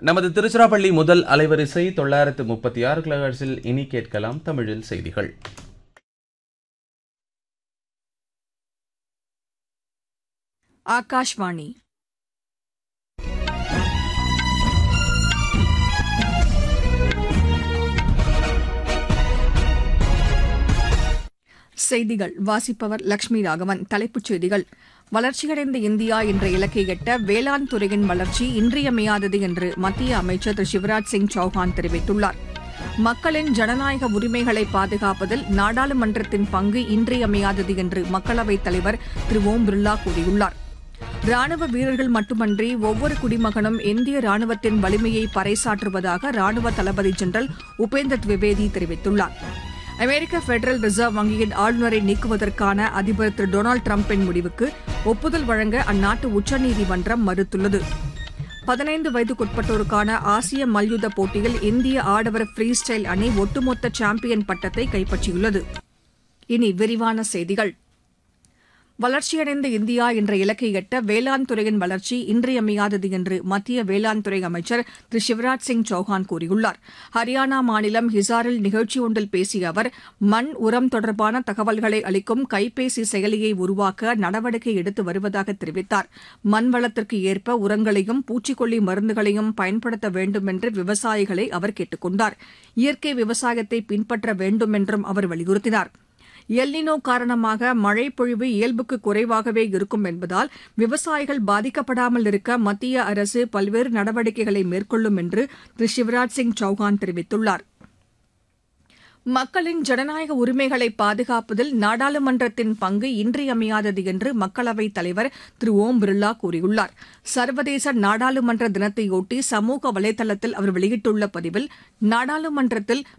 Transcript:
நமது திருச்சிராப்பள்ளி முதல் அலைவரிசை தொள்ளாயிரத்து முப்பத்தி ஆறு கிலோஹெர்ட்ஸில் இனி கேட்கலாம் தமிழில் செய்திகள் ஆகாஷ்வாணி செய்திகள் வாசிப்பவர் லட்சுமி ராகவன் தலைப்புச் செய்திகள் வளர்ச்சியடைந்த இந்தியா என்ற இலக்கை எட்ட வேளாண் துறையின் வளர்ச்சி இன்றியமையாதது என்று மத்திய அமைச்சர் திரு சிவராஜ் சிங் சௌஹான் தெரிவித்துள்ளார் மக்களின் ஜனநாயக உரிமைகளை பாதுகாப்பதில் நாடாளுமன்றத்தின் பங்கு இன்றியமையாதது என்று மக்களவைத் தலைவர் திரு ஓம் பிர்லா கூறியுள்ளார் ராணுவ வீரர்கள் மட்டுமன்றி ஒவ்வொரு குடிமகனும் இந்திய ராணுவத்தின் வலிமையை பறைசாற்றுவதாக ராணுவ தளபதி ஜெனரல் உபேந்தர் திவிவேதி தெரிவித்துள்ளார் அமெரிக்க பெடரல் ரிசர்வ் வங்கியின் ஆளுநரை நீக்குவதற்கான அதிபர் திரு டொனால்டு டிரம்பின் முடிவுக்கு ஒப்புதல் வழங்க அந்நாட்டு உச்சநீதிமன்றம் மறுத்துள்ளது பதினைந்து வயதுக்குட்பட்டோருக்கான ஆசிய மல்யுத்த போட்டியில் இந்திய ஆடவர் ஃப்ரீ ஸ்டைல் அணி ஒட்டுமொத்த சாம்பியன் பட்டத்தை கைப்பற்றியுள்ளது இனி விரிவான செய்திகள் வளர்ச்சியடைந்த இந்தியா என்ற இலக்கை எட்ட வேளாண் துறையின் வளர்ச்சி இன்றியமையாதது என்று மத்திய வேளாண் துறை அமைச்சர் திரு சிவராஜ் சிங் சௌஹான் கூறியுள்ளார் ஹரியானா மாநிலம் ஹிசாரில் நிகழ்ச்சி ஒன்றில் பேசிய அவர் மண் உரம் தொடர்பான தகவல்களை அளிக்கும் கைபேசி செயலியை உருவாக்க நடவடிக்கை எடுத்து வருவதாக தெரிவித்தார் மண் வளத்திற்கு ஏற்ப உரங்களையும் பூச்சிக்கொல்லி மருந்துகளையும் பயன்படுத்த வேண்டும் என்று விவசாயிகளை அவர் கேட்டுக் கொண்டார் இயற்கை விவசாயத்தை பின்பற்ற வேண்டும் என்றும் அவர் வலியுறுத்தினார் எல்னினோ காரணமாக மழை பொழிவு இயல்புக்கு குறைவாகவே இருக்கும் என்பதால் விவசாயிகள் பாதிக்கப்படாமல் இருக்க மத்திய அரசு பல்வேறு நடவடிக்கைகளை மேற்கொள்ளும் என்று திரு சிவராஜ் சிங் சௌஹான் தெரிவித்துள்ளார் மக்களின் ஜனநாயக உரிமைகளை பாதுகாப்பதில் நாடாளுமன்றத்தின் பங்கு இன்றியமையாதது என்று மக்களவைத் தலைவர் திரு ஓம் பிர்லா கூறியுள்ளார் சர்வதேச நாடாளுமன்ற தினத்தையொட்டி சமூக வலைதளத்தில் அவர் வெளியிட்டுள்ள பதிவில் நாடாளுமன்றத்தில்